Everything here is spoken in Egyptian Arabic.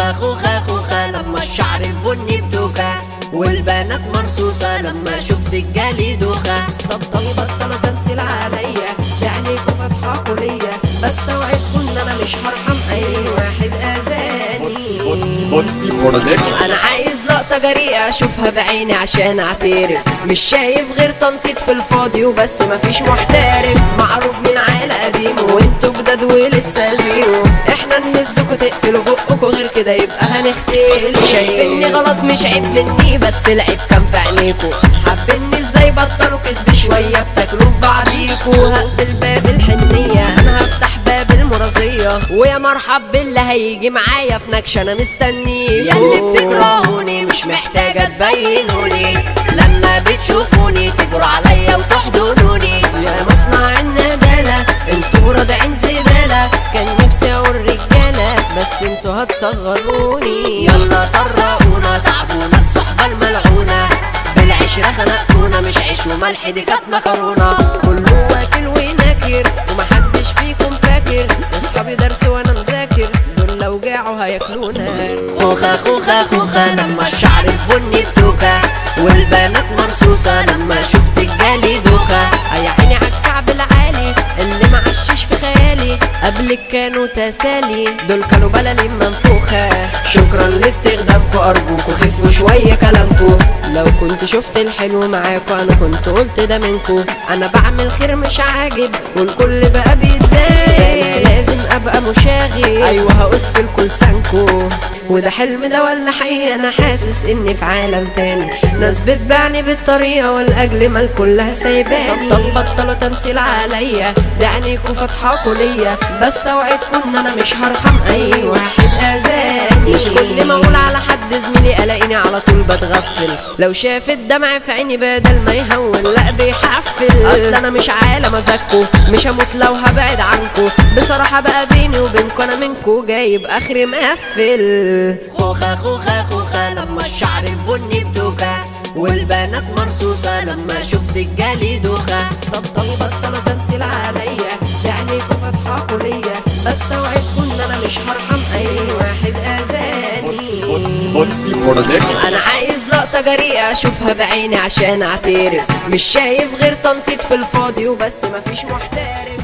خوخة خوخة خوخة لما الشعر البني بدوكة والبنات مرصوصة لما شفت الجالي دوخة طب طب بطلوا تمثيل عليا يعني فتحاكوا ليا بس اوعدكم ان انا مش هرحم اي واحد اذاني بوتسي برودكشن انا عايز لقطة جريئة اشوفها بعيني عشان اعترف مش شايف غير تنطيط في الفاضي وبس مفيش محترف معروف من عيلة قديم وانتوا جداد ولسه زيرو احنا نهزكوا تقفلوا بقكوا غير كده يبقى هنختلف شايفني غلط مش عيب مني بس العيب كان في عينيكوا حابيني ازاي بطلوا كدب شوية بتاكلوا في بعضيكوا هقفل باب الحنية انا هفتح باب المرضية ويا مرحب باللي هيجي معايا في نكشة انا مستنيه ياللي بتكرهوني مش محتاجة تبينولي لما بتشوفوني تجروا عليا وتحضنوني يا مصنع الندالة انتوا رادعين زبالة كان نفسي اقول رجالة بس انتوا هتصغروني يلا طرقونا تعبونا الصحبة الملعونة بالعشرة خنقتونا مش عيش وملح دي كانت مكرونة كله واكل وناكر ومحدش فيكم فاكر اصحابي درس وانا مذاكر دول لو جاعوا هياكلونا خوخة خوخة خوخة لما الشعر البني بدوكة والبنات مرصوصة لما شفت الجالي دوخة يا عيني عالكعب العالي اللي معشش في خيالي قبلك كانوا تسالي دول كانوا بلالين منفوخة شكرا لاستخدامكوا ارجوكوا خفوا شوية كلامكوا لو كنت شفت الحلو معاكوا انا كنت قلت ده منكوا انا بعمل خير مش عاجب والكل بقى بيتزايد فانا لازم ابقى مشاغب ايوه هقص الكل سانكو وده حلم ده ولا حقيقة انا حاسس اني في عالم تاني ناس بتبعني بالطريقة والاجل مال كلها سايباني طب طب بطلوا تمثيل عليا ده عينيكوا فاتحاكوا ليا بس اوعدكم ان انا مش هرحم اي واحد اذاني مش كل ما اقول على حد زميلي الاقيني على طول بتغفل لو شاف الدمع في عيني بدل ما يهون لا بيحفل اصل انا مش عالم ازكوا مش هموت لو هبعد عنكوا بصراحة بقى بيني وبينكوا انا منكوا جايب اخري مقفل خوخة خوخة خوخة لما الشعر البني بدوكة والبنات مرصوصة لما شفت الجالي دوخة طب طب بطلوا تمثيل عليا ده عينيكوا فاتحاكوا ليا بس اوعدكم ان انا مش هرحم اي واحد اذاني بوتسي برودكشن انا عايز لقطة جريئة اشوفها بعيني عشان اعترف مش شايف غير تنطيط في الفاضي وبس مفيش محترف